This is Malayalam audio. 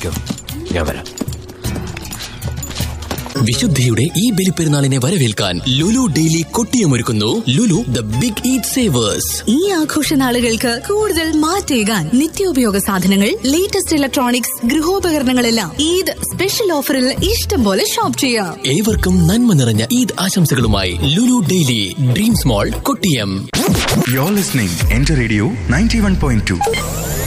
ഇരിക്കും ഞാൻ വരാം വിശുദ്ധിയുടെ ഈ ബലിപ്പെരുന്നാളിനെ വരവേൽക്കാൻ ലുലു ഡെയിലി കൊട്ടിയമൊരുക്കുന്നു Lulu the big Eid savers ഈ ആഘോഷ നാളുകൾക്ക് കൂടുതൽ മാറ്റേകാൻ നിത്യോപയോഗ സാധനങ്ങൾ ലേറ്റസ്റ്റ് ഇലക്ട്രോണിക്സ് ഗൃഹോപകരണങ്ങളെല്ലാം ഈദ് സ്പെഷ്യൽ ഓഫറിൽ ഇഷ്ടം പോലെ ഷോപ്പ് ചെയ്യാം ഏവർക്കും നന്മ നിറഞ്ഞ ഈദ് ആശംസകളുമായി Lulu daily dreams mall Kottiyam You're listening Enter Radio 91.2.